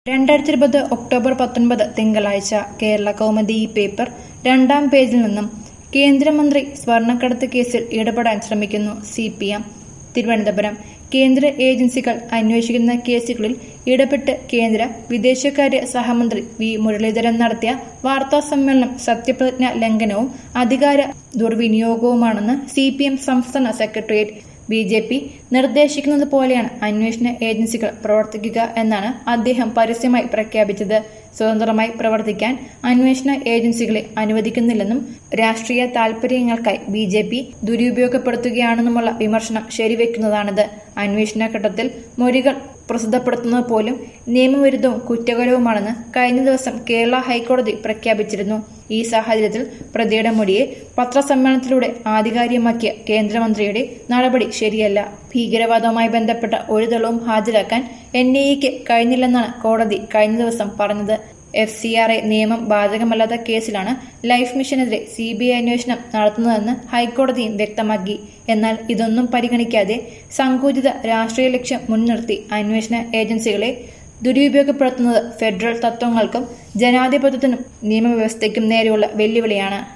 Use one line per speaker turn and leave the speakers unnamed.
രണ്ടായിരത്തി ഇരുപത് ഒക്ടോബർ പത്തൊൻപത് തിങ്കളാഴ്ച കേരള കൗമുദി ഈ പേപ്പർ രണ്ടാം പേജിൽ നിന്നും കേന്ദ്രമന്ത്രി സ്വർണ്ണക്കടത്ത് കേസിൽ ഇടപെടാൻ ശ്രമിക്കുന്നു സി പി എം തിരുവനന്തപുരം കേന്ദ്ര ഏജൻസികൾ അന്വേഷിക്കുന്ന കേസുകളിൽ ഇടപെട്ട് കേന്ദ്ര വിദേശകാര്യ സഹമന്ത്രി വി മുരളീധരൻ നടത്തിയ വാർത്താ സമ്മേളനം സത്യപ്രതിജ്ഞ ലംഘനവും അധികാര ദുർവിനിയോഗവുമാണെന്ന് സി പി എം സംസ്ഥാന സെക്രട്ടേറിയറ്റ് ബി ജെ പി നിർദ്ദേശിക്കുന്നത് പോലെയാണ് അന്വേഷണ ഏജൻസികൾ പ്രവർത്തിക്കുക എന്നാണ് അദ്ദേഹം പരസ്യമായി പ്രഖ്യാപിച്ചത് സ്വതന്ത്രമായി പ്രവർത്തിക്കാൻ അന്വേഷണ ഏജൻസികളെ അനുവദിക്കുന്നില്ലെന്നും രാഷ്ട്രീയ താൽപര്യങ്ങൾക്കായി ബി ജെ പി ദുരുപയോഗപ്പെടുത്തുകയാണെന്നുമുള്ള വിമർശനം ശരിവെക്കുന്നതാണിത് അന്വേഷണ ഘട്ടത്തിൽ മൊഴികൾ പ്രസിദ്ധപ്പെടുത്തുന്നത് പോലും നിയമവിരുദ്ധവും കുറ്റകരവുമാണെന്ന് കഴിഞ്ഞ ദിവസം കേരള ഹൈക്കോടതി പ്രഖ്യാപിച്ചിരുന്നു ഈ സാഹചര്യത്തിൽ പ്രതിയുടെ മൊഴിയെ പത്രസമ്മേളനത്തിലൂടെ ആധികാരികമാക്കിയ കേന്ദ്രമന്ത്രിയുടെ നടപടി ശരിയല്ല ഭീകരവാദവുമായി ബന്ധപ്പെട്ട ഒരു തെളിവും ഹാജരാക്കാൻ എൻ ഐ എക്ക് കഴിഞ്ഞില്ലെന്നാണ് കോടതി കഴിഞ്ഞ ദിവസം പറഞ്ഞത് എഫ് സി ആർ എ നിയമം ബാധകമല്ലാത്ത കേസിലാണ് ലൈഫ് മിഷനെതിരെ സി ബി ഐ അന്വേഷണം നടത്തുന്നതെന്ന് ഹൈക്കോടതിയും വ്യക്തമാക്കി എന്നാൽ ഇതൊന്നും പരിഗണിക്കാതെ സങ്കുചിത രാഷ്ട്രീയ ലക്ഷ്യം മുൻനിർത്തി അന്വേഷണ ഏജൻസികളെ ദുരുപയോഗപ്പെടുത്തുന്നത് ഫെഡറൽ തത്വങ്ങൾക്കും ജനാധിപത്യത്തിനും നിയമവ്യവസ്ഥയ്ക്കും നേരെയുള്ള വെല്ലുവിളിയാണ്